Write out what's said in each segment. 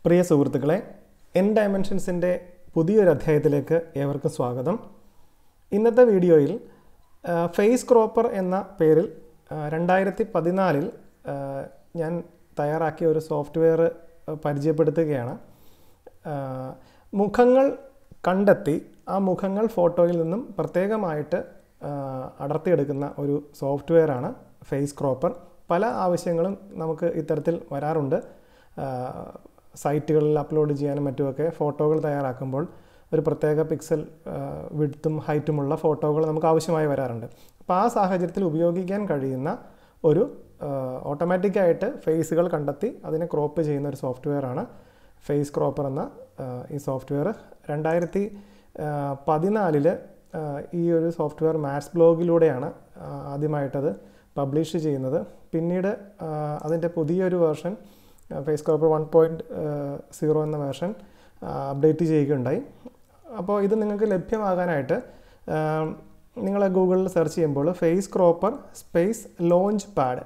പ്രിയ സുഹൃത്തുക്കളെ എൻ ഡയമെൻഷൻസിൻ്റെ പുതിയൊരു അധ്യായത്തിലേക്ക് ഏവർക്കും സ്വാഗതം ഇന്നത്തെ വീഡിയോയിൽ ആ, ഫേസ് ക്രോപ്പർ എന്ന പേരിൽ ആ, രണ്ടായിരത്തി പതിനാലിൽ ആ, ഞാൻ തയ്യാറാക്കിയ ഒരു സോഫ്റ്റ്വെയർ പരിചയപ്പെടുത്തുകയാണ് ആ, മുഖങ്ങൾ കണ്ടെത്തി ആ മുഖങ്ങൾ ഫോട്ടോയിൽ നിന്നും പ്രത്യേകമായിട്ട് ആ, അടർത്തിയെടുക്കുന്ന ഒരു സോഫ്റ്റ്വെയറാണ് ഫേസ് ക്രോപ്പർ പല ആവശ്യങ്ങളും നമുക്ക് ഇത്തരത്തിൽ വരാറുണ്ട് ആ, സൈറ്റുകളിൽ അപ്ലോഡ് ചെയ്യാനും മറ്റുമൊക്കെ ഫോട്ടോകൾ തയ്യാറാക്കുമ്പോൾ ഒരു പ്രത്യേക പിക്സൽ വിഡ്ത്തും ഹൈറ്റുമുള്ള ഫോട്ടോകൾ നമുക്ക് ആവശ്യമായി വരാറുണ്ട് അപ്പോൾ ആ സാഹചര്യത്തിൽ ഉപയോഗിക്കാൻ കഴിയുന്ന ഒരു ഓട്ടോമാറ്റിക്കായിട്ട് ഫേസുകൾ കണ്ടെത്തി അതിനെ ക്രോപ്പ് ചെയ്യുന്ന ഒരു സോഫ്റ്റ്വെയറാണ് ഫേസ് ക്രോപ്പർ എന്ന ആ, ഈ സോഫ്റ്റ്വെയർ രണ്ടായിരത്തി പതിനാലില് ഈ ഒരു സോഫ്റ്റ്വെയർ മാത്സ് ബ്ലോഗിലൂടെയാണ് ആ, ആദ്യമായിട്ടത് പബ്ലിഷ് ചെയ്യുന്നത് പിന്നീട് ആ, അതിൻ്റെ പുതിയൊരു version face cropper one point zero എന്ന വേർഷൻ അപ്ഡേറ്റ് ചെയ്യുകയുണ്ടായി അപ്പോൾ ഇത് നിങ്ങൾക്ക് ലഭ്യമാകാനായിട്ട് നിങ്ങൾ ഗൂഗിളിൽ സെർച്ച് ചെയ്യുമ്പോൾ face cropper space launchpad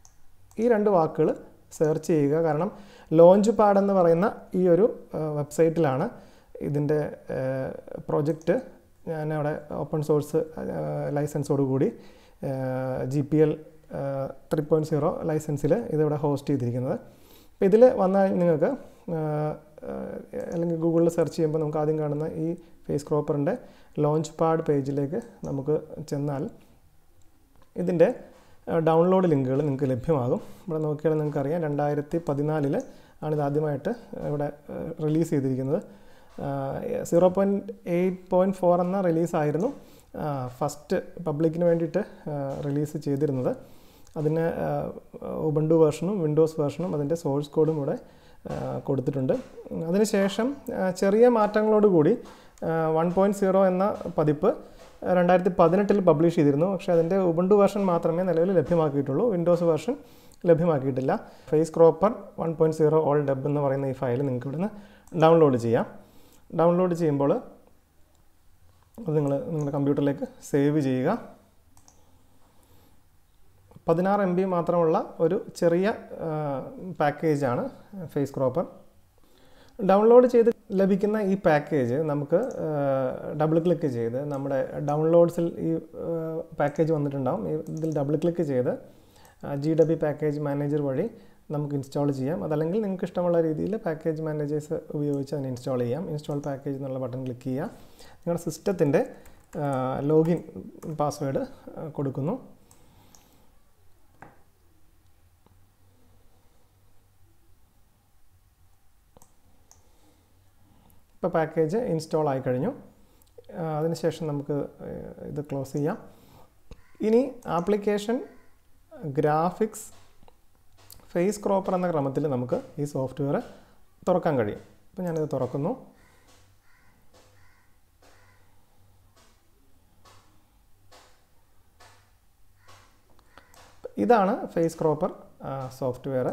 ഈ രണ്ട് വാക്കുകൾ സെർച്ച് ചെയ്യുക കാരണം ലോഞ്ച് പാഡ് എന്ന് പറയുന്ന ഈ ഒരു വെബ്സൈറ്റിലാണ് ഇതിൻ്റെ പ്രോജക്റ്റ് ഞാൻ അവിടെ ഓപ്പൺ സോഴ്സ് ലൈസൻസോട് കൂടി G P L three point zero ലൈസൻസിൽ ഇതിവിടെ ഹോസ്റ്റ് ചെയ്തിരിക്കുന്നത് അപ്പോൾ ഇതിൽ വന്നാൽ നിങ്ങൾക്ക് ആ, ആ, അല്ലെങ്കിൽ ഗൂഗിളിൽ സെർച്ച് ചെയ്യുമ്പോൾ നമുക്ക് ആദ്യം കാണുന്ന ഈ ഫേസ് ക്രോപ്പറിൻ്റെ ലോഞ്ച് പാഡ് പേജിലേക്ക് നമുക്ക് ചെന്നാൽ ഇതിൻ്റെ ഡൗൺലോഡ് ലിങ്കുകൾ നിങ്ങൾക്ക് ലഭ്യമാകും ഇവിടെ നോക്കിയാൽ നിങ്ങൾക്ക് അറിയാം രണ്ടായിരത്തി പതിനാലിൽ ആണ് ഇത് ആദ്യമായിട്ട് ഇവിടെ റിലീസ് ചെയ്തിരിക്കുന്നത് zero point eight point four എന്ന റിലീസായിരുന്നു ഫസ്റ്റ് പബ്ലിക്കിന് വേണ്ടിയിട്ട് റിലീസ് ചെയ്തിരുന്നത് അതിന് ഉബണ്ടു വേർഷനും വിൻഡോസ് വേർഷനും അതിൻ്റെ സോഴ്സ് കോഡും ഇവിടെ ആ, കൊടുത്തിട്ടുണ്ട് അതിനുശേഷം ആ, ചെറിയ മാറ്റങ്ങളോടുകൂടി വൺ പോയിൻറ്റ് സീറോ എന്ന പതിപ്പ് രണ്ടായിരത്തി പതിനെട്ടിൽ പബ്ലിഷ് ചെയ്തിരുന്നു പക്ഷേ അതിൻ്റെ ഉബണ്ടു വേർഷൻ മാത്രമേ നിലവിൽ ലഭ്യമാക്കിയിട്ടുള്ളൂ വിൻഡോസ് വേർഷൻ ലഭ്യമാക്കിയിട്ടില്ല face cropper one point zero all deb എന്ന് പറയുന്ന ഈ ഫയൽ നിങ്ങൾക്ക് ഇവിടുന്ന് ഡൗൺലോഡ് ചെയ്യാം ഡൗൺലോഡ് ചെയ്യുമ്പോൾ അത് നിങ്ങൾ നിങ്ങളുടെ കമ്പ്യൂട്ടറിലേക്ക് സേവ് ചെയ്യുക പതിനാറ് എം ബി മാത്രമുള്ള ഒരു ചെറിയ പാക്കേജാണ് ഫേസ് ക്രോപ്പർ ഡൗൺലോഡ് ചെയ്ത് ലഭിക്കുന്ന ഈ പാക്കേജ് നമുക്ക് ഡബിൾ ക്ലിക്ക് ചെയ്ത് നമ്മുടെ ഡൗൺലോഡ്സിൽ ഈ പാക്കേജ് വന്നിട്ടുണ്ടാവും ഈ ഇതിൽ ഡബിൾ ക്ലിക്ക് ചെയ്ത് ജി ഡബി പാക്കേജ് മാനേജർ വഴി നമുക്ക് ഇൻസ്റ്റാൾ ചെയ്യാം അതല്ലെങ്കിൽ നിങ്ങൾക്ക് ഇഷ്ടമുള്ള രീതിയിൽ പാക്കേജ് മാനേജേഴ്സ് ഉപയോഗിച്ച് അതിന് ഇൻസ്റ്റാൾ ചെയ്യാം ഇൻസ്റ്റാൾ പാക്കേജ് എന്നുള്ള ബട്ടൺ ക്ലിക്ക് ചെയ്യുക നിങ്ങളുടെ സിസ്റ്റത്തിൻ്റെ ലോഗിൻ പാസ്വേഡ് കൊടുക്കുന്നു ഇപ്പോൾ പാക്കേജ് ഇൻസ്റ്റാൾ ആയി കഴിഞ്ഞു ആ, അതിനുശേഷം നമുക്ക് ഏഹ്, ഇത് ക്ലോസ് ചെയ്യാം ഇനി ആപ്ലിക്കേഷൻ ഗ്രാഫിക്സ് ഫേസ് ക്രോപ്പർ എന്ന ക്രമത്തിൽ നമുക്ക് ഈ സോഫ്റ്റ്വെയർ തുറക്കാൻ കഴിയും അപ്പോൾ ഞാനിത് തുറക്കുന്നു ഇതാണ് ഫേസ് ക്രോപ്പർ സോഫ്റ്റ്വെയർ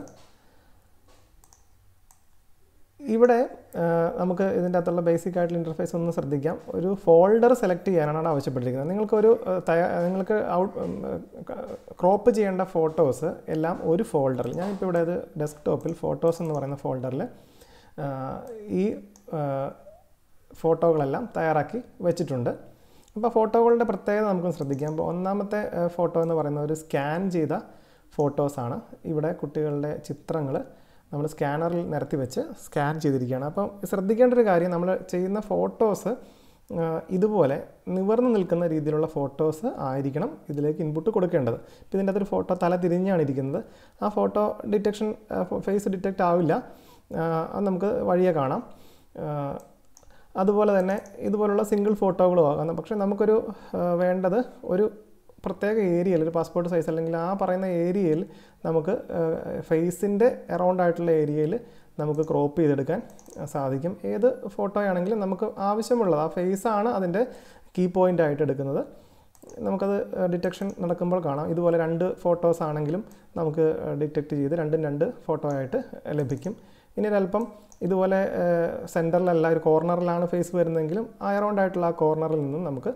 ഇവിടെ ആ, നമുക്ക് ഇതിൻ്റെ അകത്തുള്ള ബേസിക് ആയിട്ടുള്ള ഇൻ്റർഫേസ് ഒന്ന് ശ്രദ്ധിക്കാം ഒരു ഫോൾഡർ സെലക്ട് ചെയ്യാനാണ് അവിടെ ആവശ്യപ്പെട്ടിരിക്കുന്നത് നിങ്ങൾക്കൊരു ആ, തയ്യാ നിങ്ങൾക്ക് ഔട്ട് ക്രോപ്പ് ചെയ്യേണ്ട ഫോട്ടോസ് എല്ലാം ഒരു ഫോൾഡറിൽ ഞാനിപ്പോൾ ഇവിടെ ഇത് ഡെസ്ക്ടോപ്പിൽ ഫോട്ടോസ് എന്ന് പറയുന്ന ഫോൾഡറിൽ ഈ ആ, ഫോട്ടോകളെല്ലാം തയ്യാറാക്കി വെച്ചിട്ടുണ്ട് അപ്പോൾ ഫോട്ടോകളുടെ പ്രത്യേകത നമുക്ക് ശ്രദ്ധിക്കാം അപ്പോൾ ഒന്നാമത്തെ ആ, ഫോട്ടോ എന്ന് പറയുന്നത് ഒരു സ്കാൻ ചെയ്ത ഫോട്ടോസാണ് ഇവിടെ കുട്ടികളുടെ ചിത്രങ്ങൾ നമ്മൾ സ്കാനറിൽ നിരത്തി വെച്ച് സ്കാൻ ചെയ്തിരിക്കുകയാണ് അപ്പം ശ്രദ്ധിക്കേണ്ട ഒരു കാര്യം നമ്മൾ ചെയ്യുന്ന ഫോട്ടോസ് ഇതുപോലെ നിവർന്നു നിൽക്കുന്ന രീതിയിലുള്ള ഫോട്ടോസ് ആയിരിക്കണം ഇതിലേക്ക് ഇൻപുട്ട് കൊടുക്കേണ്ടത് ഇപ്പം ഇതിൻ്റെ അകത്തൊരു ഫോട്ടോ തല തിരിഞ്ഞാണ് ഇരിക്കുന്നത് ആ ഫോട്ടോ ഡിറ്റക്ഷൻ ഫേസ് ഡിറ്റക്റ്റ് ആവില്ല ആ, അത് നമുക്ക് വഴിയെ കാണാം ആ, അതുപോലെ തന്നെ ഇതുപോലുള്ള സിംഗിൾ ഫോട്ടോകളും ആകാം പക്ഷേ നമുക്കൊരു ആ, വേണ്ടത് ഒരു പ്രത്യേക ഏരിയയിൽ ഒരു പാസ്പോർട്ട് സൈസ് അല്ലെങ്കിൽ ആ പറയുന്ന ഏരിയയിൽ നമുക്ക് ഫേസിൻ്റെ അറൗണ്ട് ആയിട്ടുള്ള ഏരിയയിൽ നമുക്ക് ക്രോപ്പ് ചെയ്തെടുക്കാൻ ആ, സാധിക്കും ഏത് ഫോട്ടോ ആണെങ്കിലും നമുക്ക് ആവശ്യമുള്ളത് ആ ഫേസാണ് അതിൻ്റെ കീ പോയിൻ്റ് ആയിട്ട് എടുക്കുന്നത് നമുക്കത് ഡിറ്റക്ഷൻ നടക്കുമ്പോൾ കാണാം ഇതുപോലെ രണ്ട് ഫോട്ടോസ് ആണെങ്കിലും നമുക്ക് ഡിറ്റക്റ്റ് ചെയ്ത് രണ്ടും രണ്ട് ഫോട്ടോ ആയിട്ട് ലഭിക്കും ഇനി ഒരല്പം ഇതുപോലെ സെൻറ്ററിലല്ല ഒരു കോർണറിലാണ് ഫേസ് വരുന്നതെങ്കിലും ആ അറൗണ്ട് ആയിട്ടുള്ള ആ കോർണറിൽ നിന്നും നമുക്ക്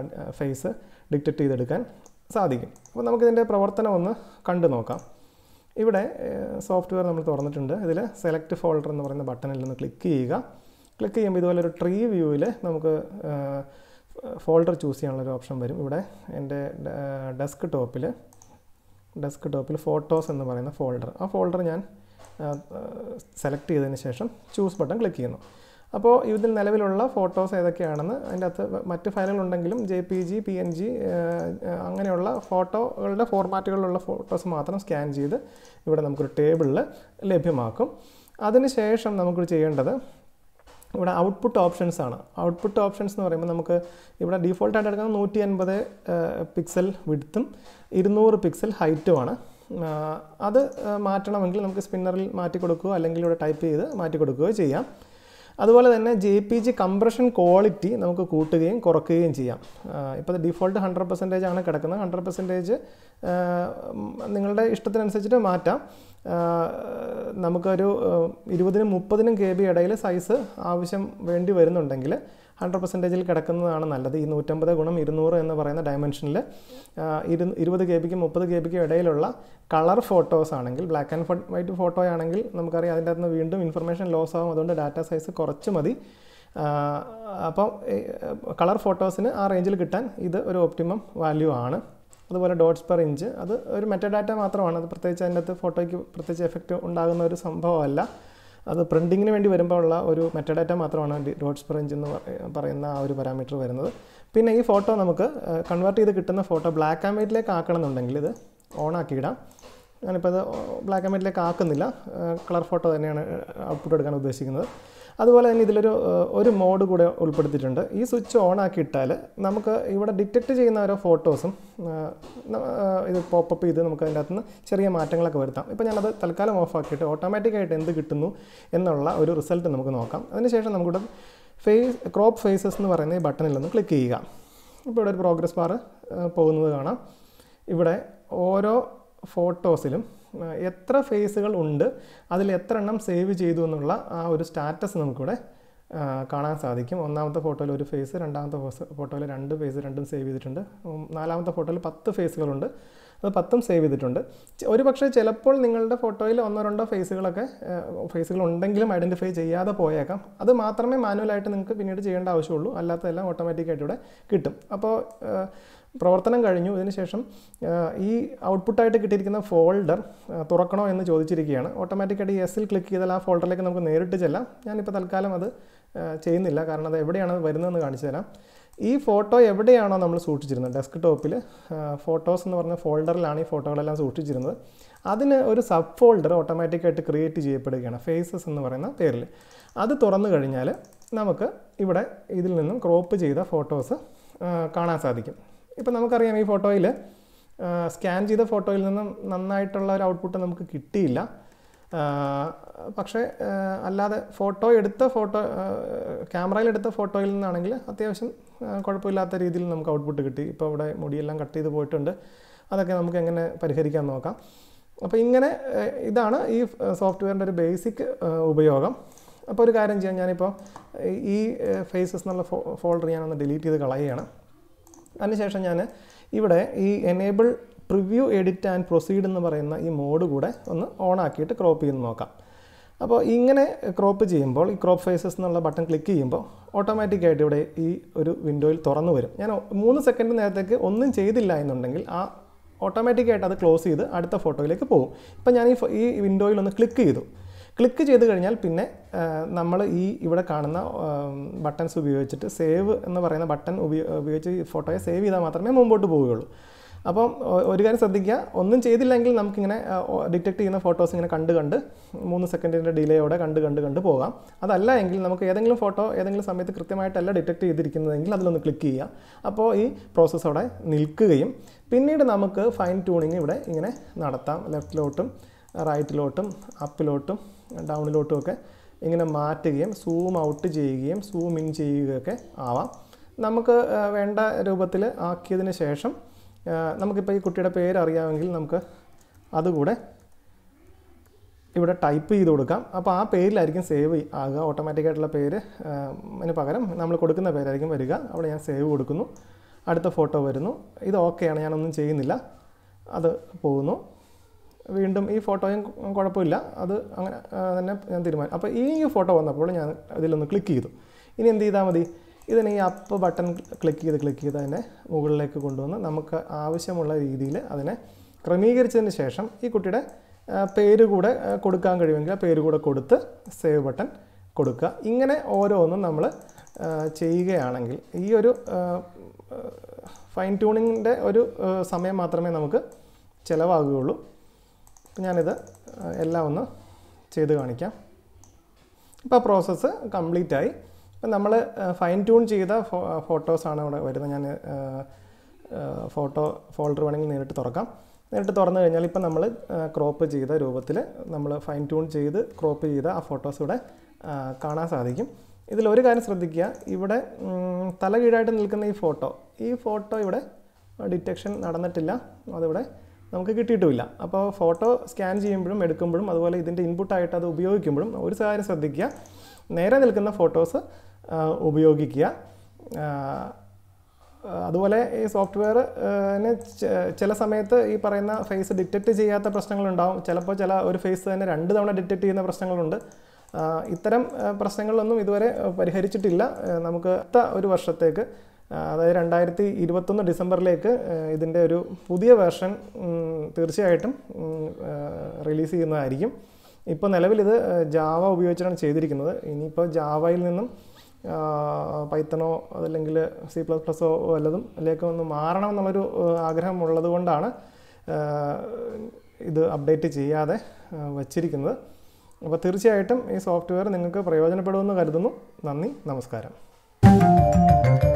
ഫേസ് ഡിറ്റക്റ്റ് ചെയ്തെടുക്കാൻ സാധിക്കും അപ്പോൾ നമുക്കിതിൻ്റെ പ്രവർത്തനം ഒന്ന് കണ്ടു നോക്കാം ഇവിടെ സോഫ്റ്റ്വെയർ നമ്മൾ തുറന്നിട്ടുണ്ട് ഇതിൽ സെലക്ട് ഫോൾഡർ എന്ന് പറയുന്ന ബട്ടണിൽ നിന്ന് ക്ലിക്ക് ചെയ്യുക ക്ലിക്ക് ചെയ്യുമ്പോൾ ഇതുപോലെ ഒരു ട്രീ വ്യൂവിൽ നമുക്ക് ഫോൾഡർ ചൂസ് ചെയ്യാനുള്ള ഒരു ഓപ്ഷൻ വരും ഇവിടെ എൻ്റെ ഡെസ്ക് ടോപ്പിൽ ഡെസ്ക് ടോപ്പിൽ ഫോട്ടോസ് എന്ന് പറയുന്ന ഫോൾഡർ ആ ഫോൾഡർ ഞാൻ സെലക്ട് ചെയ്തതിന് ശേഷം ചൂസ് ബട്ടൺ ക്ലിക്ക് ചെയ്യുന്നു അപ്പോൾ ഇതിൽ നിലവിലുള്ള ഫോട്ടോസ് ഏതൊക്കെയാണെന്ന് അതിൻ്റെ അകത്ത് മറ്റ് ഫയലുകളുണ്ടെങ്കിലും J P G P N G അങ്ങനെയുള്ള ഫോട്ടോകളുടെ ഫോർമാറ്റുകളിലുള്ള ഫോട്ടോസ് മാത്രം സ്കാൻ ചെയ്ത് ഇവിടെ നമുക്കൊരു ടേബിളിൽ ലഭ്യമാക്കും അതിനുശേഷം നമുക്ക് ചെയ്യേണ്ടത് ഇവിടെ ഔട്ട്പുട്ട് ഓപ്ഷൻസ് ആണ് ഔട്ട്പുട്ട് ഓപ്ഷൻസ് എന്ന് പറയുമ്പോൾ നമുക്ക് ഇവിടെ ഡീഫോൾട്ടായിട്ട് എടുക്കുന്നത് നൂറ്റി അൻപത് പിക്സൽ വിഡ്ത്തും ഇരുന്നൂറ് പിക്സൽ ഹൈറ്റുമാണ് അത് മാറ്റണമെങ്കിൽ നമുക്ക് സ്പിന്നറിൽ മാറ്റി കൊടുക്കുകയോ അല്ലെങ്കിൽ ഇവിടെ ടൈപ്പ് ചെയ്ത് മാറ്റി കൊടുക്കുകയോ ചെയ്യാം അതുപോലെ തന്നെ J P G compression quality നമുക്ക് കൂട്ടുകയും കുറയ്ക്കുകയും ചെയ്യാം ഇപ്പോൾ ഡിഫോൾട്ട് ഹൺഡ്രഡ് പെർസെൻറ്റേജ് ആണ് കിടക്കുന്നത് ഹൺഡ്രഡ് പെർസെൻറ്റേജ് നിങ്ങളുടെ ഇഷ്ടത്തിനനുസരിച്ചിട്ട് മാറ്റാം നമുക്കൊരു ഇരുപതിനും മുപ്പതിനും കെ ബി ഇടയിൽ സൈസ് ആവശ്യം വേണ്ടി വരുന്നുണ്ടെങ്കിൽ ഹൺഡ്രഡ് പെർസെൻറ്റേജിൽ കിടക്കുന്നതാണ് നല്ലത് ഈ നൂറ്റമ്പത് ഗുണം ഇരുന്നൂറ് എന്ന് പറയുന്ന ഡയമെൻഷനിൽ ഇരു ഇരുപത് കെ ബിക്കും മുപ്പത് കെ ബിക്കും ഇടയിലുള്ള കളർ ഫോട്ടോസ് ആണെങ്കിൽ ബ്ലാക്ക് ആൻഡ് വൈറ്റ് ഫോട്ടോ ആണെങ്കിൽ നമുക്കറിയാം അതിൻ്റെ അകത്ത് നിന്ന് വീണ്ടും ഇൻഫർമേഷൻ ലോസ് ആകും അതുകൊണ്ട് ഡാറ്റ സൈസ് കുറച്ച് മതി അപ്പം കളർ ഫോട്ടോസിന് ആ റേഞ്ചിൽ കിട്ടാൻ ഇത് ഒരു ഓപ്റ്റിമം വാല്യൂ ആണ് അതുപോലെ ഡോട്ട്സ് പെർ ഇഞ്ച് അത് ഒരു മെറ്റ ഡാറ്റ മാത്രമാണ് അത് പ്രത്യേകിച്ച് അതിൻ്റെ അകത്ത് ഫോട്ടോയ്ക്ക് പ്രത്യേകിച്ച് എഫക്റ്റ് ഉണ്ടാകുന്ന ഒരു സംഭവമല്ല അത് പ്രിൻറ്റിങ്ങിന് വേണ്ടി വരുമ്പോൾ ഉള്ള ഒരു മെറ്റഡാറ്റ മാത്രമാണ് ഡോട്ട്സ് പെർ ഇഞ്ച് എന്ന് പറയുന്ന ആ ഒരു പാരാമീറ്റർ വരുന്നത് പിന്നെ ഈ ഫോട്ടോ നമുക്ക് കൺവേർട്ട് ചെയ്ത് കിട്ടുന്ന ഫോട്ടോ ബ്ലാക്ക് ആൻഡ് വൈറ്റിലേക്ക് ആക്കണമെന്നുണ്ടെങ്കിൽ ഇത് ഓൺ ആക്കിയിടാം ഞാനിപ്പോൾ അത് ബ്ലാക്ക് ആൻഡ് വൈറ്റിലേക്ക് ആക്കുന്നില്ല കളർ ഫോട്ടോ തന്നെയാണ് ഔട്ട്പുട്ട് എടുക്കാൻ ഉദ്ദേശിക്കുന്നത് അതുപോലെ തന്നെ ഇതിലൊരു ഒരു മോഡ് കൂടെ ഉൾപ്പെടുത്തിയിട്ടുണ്ട് ഈ സ്വിച്ച് ഓൺ ആക്കിയിട്ടാൽ നമുക്ക് ഇവിടെ ഡിറ്റക്റ്റ് ചെയ്യുന്ന ഓരോ ഫോട്ടോസും ഇത് പോപ്പപ്പ് ചെയ്ത് നമുക്ക് അതിൻ്റെ അകത്തുനിന്ന് ചെറിയ മാറ്റങ്ങളൊക്കെ വരുത്താം ഇപ്പോൾ ഞാനത് തൽക്കാലം ഓഫ് ആക്കിയിട്ട് ഓട്ടോമാറ്റിക്കായിട്ട് എന്ത് കിട്ടുന്നു എന്നുള്ള ഒരു റിസൾട്ട് നമുക്ക് നോക്കാം അതിനുശേഷം നമുക്കിവിടെ ഫേസ് ക്രോപ്പ് ഫേസസ് എന്ന് പറയുന്ന ഈ ബട്ടണിൽ ഒന്ന് ക്ലിക്ക് ചെയ്യുക ഇപ്പോൾ ഇവിടെ ഒരു പ്രോഗ്രസ് ബാർ പോകുന്നത് കാണാം ഇവിടെ ഓരോ ഫോട്ടോസിലും എത്ര ഫേസുകൾ ഉണ്ട് അതിൽ എത്ര എണ്ണം സേവ് ചെയ്തു എന്നുള്ള ആ ഒരു സ്റ്റാറ്റസ് നമുക്കിവിടെ കാണാൻ സാധിക്കും ഒന്നാമത്തെ ഫോട്ടോയിൽ ഒരു ഫേസ് രണ്ടാമത്തെ ഫോട്ടോയിൽ രണ്ട് ഫേസ് രണ്ടും സേവ് ചെയ്തിട്ടുണ്ട് നാലാമത്തെ ഫോട്ടോയിൽ പത്ത് ഫേസുകളുണ്ട് അത് പത്തും സേവ് ചെയ്തിട്ടുണ്ട് ഒരു പക്ഷേ ചിലപ്പോൾ നിങ്ങളുടെ ഫോട്ടോയിൽ ഒന്നോ രണ്ടോ ഫേസുകളൊക്കെ ഫേസുകൾ ഉണ്ടെങ്കിലും ഐഡൻറ്റിഫൈ ചെയ്യാതെ പോയേക്കാം അത് മാത്രമേ മാനുവലായിട്ട് നിങ്ങൾക്ക് പിന്നീട് ചെയ്യേണ്ട ആവശ്യമുള്ളൂ അല്ലാത്തതെല്ലാം ഓട്ടോമാറ്റിക്കായിട്ട് ഇവിടെ കിട്ടും അപ്പോൾ പ്രവർത്തനം കഴിഞ്ഞു ഇതിനുശേഷം ഈ ഔട്ട്പുട്ടായിട്ട് കിട്ടിയിരിക്കുന്ന ഫോൾഡർ തുറക്കണോ എന്ന് ചോദിച്ചിരിക്കുകയാണ് ഓട്ടോമാറ്റിക്കായിട്ട് ഈ എസിൽ ക്ലിക്ക് ചെയ്താൽ ആ ഫോൾഡറിലേക്ക് നമുക്ക് നേരിട്ട് ചെല്ലാം ഞാനിപ്പോൾ തൽക്കാലം അത് ചെയ്യുന്നില്ല കാരണം അത് എവിടെയാണ് വരുന്നതെന്ന് കാണിച്ചു തരാം ഈ ഫോട്ടോ എവിടെയാണോ നമ്മൾ സൂക്ഷിച്ചിരുന്നത് ഡെസ്ക് ടോപ്പിൽ ഫോട്ടോസ് എന്ന് പറഞ്ഞ ഫോൾഡറിലാണ് ഈ ഫോട്ടോകളെല്ലാം സൂക്ഷിച്ചിരുന്നത് അതിന് ഒരു സബ് ഫോൾഡർ ഓട്ടോമാറ്റിക്കായിട്ട് ക്രിയേറ്റ് ചെയ്യപ്പെടുകയാണ് ഫേസസ് എന്ന് പറയുന്ന പേരിൽ അത് തുറന്നു കഴിഞ്ഞാൽ നമുക്ക് ഇവിടെ ഇതിൽ നിന്നും ക്രോപ്പ് ചെയ്ത ഫോട്ടോസ് കാണാൻ സാധിക്കും ഇപ്പം നമുക്കറിയാം ഈ ഫോട്ടോയിൽ സ്കാൻ ചെയ്ത ഫോട്ടോയിൽ നിന്നും നന്നായിട്ടുള്ള ഒരു ഔട്ട്പുട്ട് നമുക്ക് കിട്ടിയില്ല പക്ഷേ അല്ലാതെ ഫോട്ടോ എടുത്ത ഫോട്ടോ ക്യാമറയിൽ എടുത്ത ഫോട്ടോയിൽ നിന്നാണെങ്കിൽ അത്യാവശ്യം കുഴപ്പമില്ലാത്ത രീതിയിൽ നമുക്ക് ഔട്ട്പുട്ട് കിട്ടി ഇപ്പോൾ ഇവിടെ മുടിയെല്ലാം കട്ട് ചെയ്ത് പോയിട്ടുണ്ട് അതൊക്കെ നമുക്ക് എങ്ങനെ പരിഹരിക്കാൻ നോക്കാം അപ്പോൾ ഇങ്ങനെ ഇതാണ് ഈ സോഫ്റ്റ്വെയറിൻ്റെ ഒരു ബേസിക് ഉപയോഗം അപ്പോൾ ഒരു കാര്യം ചെയ്യാം ഞാനിപ്പോൾ ഈ ഫേസസ് എന്നുള്ള ഫോൾഡർ ഞാനൊന്ന് ഡിലീറ്റ് ചെയ്ത് കളയുകയാണ് അതിനുശേഷം ഞാൻ ഇവിടെ ഈ enable preview edit and proceed എന്ന് പറയുന്ന ഈ മോഡ് കൂടെ ഒന്ന് ഓൺ ആക്കിയിട്ട് ക്രോപ്പ് ചെയ്ത് നോക്കാം അപ്പോൾ ഇങ്ങനെ ക്രോപ്പ് ചെയ്യുമ്പോൾ ഈ ക്രോപ്പ് ഫേസസ് എന്നുള്ള ബട്ടൺ ക്ലിക്ക് ചെയ്യുമ്പോൾ ഓട്ടോമാറ്റിക്കായിട്ട് ഇവിടെ ഈ ഒരു വിൻഡോയിൽ തുറന്നു വരും ഞാൻ മൂന്ന് സെക്കൻഡ് നേരത്തേക്ക് ഒന്നും ചെയ്തില്ല എന്നുണ്ടെങ്കിൽ ആ ഓട്ടോമാറ്റിക്കായിട്ട് അത് ക്ലോസ് ചെയ്ത് അടുത്ത ഫോട്ടോയിലേക്ക് പോകും ഇപ്പം ഞാൻ ഈ ഈ വിൻഡോയിൽ ഒന്ന് ക്ലിക്ക് ചെയ്തു ക്ലിക്ക് ചെയ്ത് കഴിഞ്ഞാൽ പിന്നെ നമ്മൾ ഈ ഇവിടെ കാണുന്ന ബട്ടൺസ് ഉപയോഗിച്ചിട്ട് സേവ് എന്ന് പറയുന്ന ബട്ടൺ ഉപയോഗിച്ച് ഈ ഫോട്ടോയെ സേവ് ചെയ്താൽ മാത്രമേ മുമ്പോട്ട് പോവുകയുള്ളൂ അപ്പം ഒരു കാര്യം ശ്രദ്ധിക്കുക ഒന്നും ചെയ്തില്ലെങ്കിൽ നമുക്കിങ്ങനെ ഡിറ്റക്ട് ചെയ്യുന്ന ഫോട്ടോസ് ഇങ്ങനെ കണ്ട് കണ്ട് മൂന്ന് സെക്കൻഡിൻ്റെ ഡിലേയോടെ കണ്ട് കണ്ട് കണ്ട് പോകാം അതല്ല എങ്കിൽ നമുക്ക് ഏതെങ്കിലും ഫോട്ടോ ഏതെങ്കിലും സമയത്ത് കൃത്യമായിട്ടല്ല ഡിറ്റക്ട് ചെയ്തിരിക്കുന്നതെങ്കിൽ അതിലൊന്ന് ക്ലിക്ക് ചെയ്യുക അപ്പോൾ ഈ പ്രോസസ്സ് അവിടെ നിൽക്കുകയും പിന്നീട് നമുക്ക് ഫൈൻ ട്യൂണിങ് ഇവിടെ ഇങ്ങനെ നടത്താം ലെഫ്റ്റിലോട്ടും റൈറ്റിലോട്ടും അപ്പിലോട്ടും ഡൗണിലോട്ടും ഒക്കെ ഇങ്ങനെ മാറ്റുകയും സൂം ഔട്ട് ചെയ്യുകയും സൂം ഇൻ ചെയ്യുകയൊക്കെ ആവാം നമുക്ക് വേണ്ട രൂപത്തിൽ ആക്കിയതിന് ശേഷം നമുക്കിപ്പോൾ ഈ കുട്ടിയുടെ പേര് അറിയാമെങ്കിൽ നമുക്ക് അതുകൂടെ ഇവിടെ ടൈപ്പ് ചെയ്ത് കൊടുക്കാം അപ്പോൾ ആ പേരിലായിരിക്കും സേവ് ആകുക ഓട്ടോമാറ്റിക്കായിട്ടുള്ള പേര് അതിന് പകരം നമ്മൾ കൊടുക്കുന്ന പേരായിരിക്കും വരിക അവിടെ ഞാൻ സേവ് കൊടുക്കുന്നു അടുത്ത ഫോട്ടോ വരുന്നു ഇത് ഓക്കെയാണ് ഞാനൊന്നും ചെയ്യുന്നില്ല അത് പോകുന്നു വീണ്ടും ഈ ഫോട്ടോയും കുഴപ്പമില്ല അത് അങ്ങനെ ആ, തന്നെ ഞാൻ തീരുമാനം അപ്പോൾ ഈ ഫോട്ടോ വന്നപ്പോൾ ഞാൻ ഇതിലൊന്ന് ക്ലിക്ക് ചെയ്തു ഇനി എന്ത് ചെയ്താൽ മതി ഇതിന് ഈ അപ്പ് ബട്ടൺ ക്ലിക്ക് ചെയ്ത് ക്ലിക്ക് ചെയ്ത് അതിനെ മുകളിലേക്ക് കൊണ്ടുവന്ന് നമുക്ക് ആവശ്യമുള്ള രീതിയിൽ അതിനെ ക്രമീകരിച്ചതിന് ശേഷം ഈ കുട്ടിയുടെ ആ, പേര് കൂടെ ആ, കൊടുക്കാൻ കഴിയുമെങ്കിൽ ആ പേര് കൂടെ കൊടുത്ത് സേവ് ബട്ടൺ കൊടുക്കുക ഇങ്ങനെ ഓരോന്നും നമ്മൾ ചെയ്യുകയാണെങ്കിൽ ഈ ഒരു ഫൈൻ ട്യൂണിങ്ങിൻ്റെ ഒരു ആ, സമയം മാത്രമേ നമുക്ക് ചിലവാകുകയുള്ളൂ അപ്പോൾ ഞാനിത് ആ, എല്ലാം ഒന്ന് ചെയ്ത് കാണിക്കാം ഇപ്പോൾ പ്രോസസ്സ് കംപ്ലീറ്റ് ആയി ഇപ്പം നമ്മൾ ഫൈൻ ട്യൂൺ ചെയ്ത ഫോട്ടോസാണ് ഇവിടെ വരുന്നത് ഞാൻ ഫോട്ടോ ഫോൾഡർ വേണമെങ്കിൽ നേരിട്ട് തുറക്കാം നേരിട്ട് തുറന്നു കഴിഞ്ഞാൽ ഇപ്പം നമ്മൾ ക്രോപ്പ് ചെയ്ത രൂപത്തിൽ നമ്മൾ ഫൈൻ ട്യൂൺ ചെയ്ത് ക്രോപ്പ് ചെയ്ത ആ ഫോട്ടോസ് ഇവിടെ ആ, കാണാൻ സാധിക്കും ഇതിൽ ഒരു കാര്യം ശ്രദ്ധിക്കുക ഇവിടെ ഉം, തലകീഴായിട്ട് നിൽക്കുന്ന ഈ ഫോട്ടോ ഈ ഫോട്ടോ ഇവിടെ ഡിറ്റക്ഷൻ നടന്നിട്ടില്ല അതിവിടെ നമുക്ക് കിട്ടിയിട്ടുമില്ല അപ്പോൾ ഫോട്ടോ സ്കാൻ ചെയ്യുമ്പോഴും എടുക്കുമ്പോഴും അതുപോലെ ഇതിൻ്റെ ഇൻപുട്ടായിട്ട് അത് ഉപയോഗിക്കുമ്പോഴും ഒരു കാര്യം ശ്രദ്ധിക്കുക നേരെ നിൽക്കുന്ന ഫോട്ടോസ് ഉപയോഗിക്കുക ആ, അതുപോലെ ഈ സോഫ്റ്റ്വെയർ ചില സമയത്ത് ഈ പറയുന്ന ഫേസ് ഡിറ്റക്റ്റ് ചെയ്യാത്ത പ്രശ്നങ്ങളുണ്ടാവും ചിലപ്പോൾ ചില ഒരു ഫേസ് തന്നെ രണ്ട് തവണ ഡിറ്റക്റ്റ് ചെയ്യുന്ന പ്രശ്നങ്ങളുണ്ട് ആ, ഇത്തരം ആ, പ്രശ്നങ്ങളൊന്നും ഇതുവരെ ആ, പരിഹരിച്ചിട്ടില്ല ആ, നമുക്ക് അടുത്ത ഒരു വർഷത്തേക്ക് ആ, അതായത് രണ്ടായിരത്തി ഇരുപത്തൊന്ന് ഡിസംബറിലേക്ക് ആ, ഇതിൻ്റെ ഒരു പുതിയ വേർഷൻ തീർച്ചയായിട്ടും റിലീസ് ചെയ്യുന്നതായിരിക്കും ഇപ്പോൾ നിലവിൽ ഇത് ജാവ ഉപയോഗിച്ചാണ് ചെയ്തിരിക്കുന്നത് ഇനിയിപ്പോൾ ജാവയിൽ നിന്നും പൈത്തണോ അതല്ലെങ്കിൽ സി പ്ലസ് പ്ലസോ വല്ലതും അതിലേക്ക് ഒന്ന് മാറണം എന്നുള്ളൊരു ആ, ആഗ്രഹം ഉള്ളത് കൊണ്ടാണ് ആ, ഇത് അപ്ഡേറ്റ് ചെയ്യാതെ ആ, വച്ചിരിക്കുന്നത് അപ്പോൾ തീർച്ചയായിട്ടും ഈ സോഫ്റ്റ്വെയർ നിങ്ങൾക്ക് പ്രയോജനപ്പെടുമെന്ന് കരുതുന്നു നന്ദി നമസ്കാരം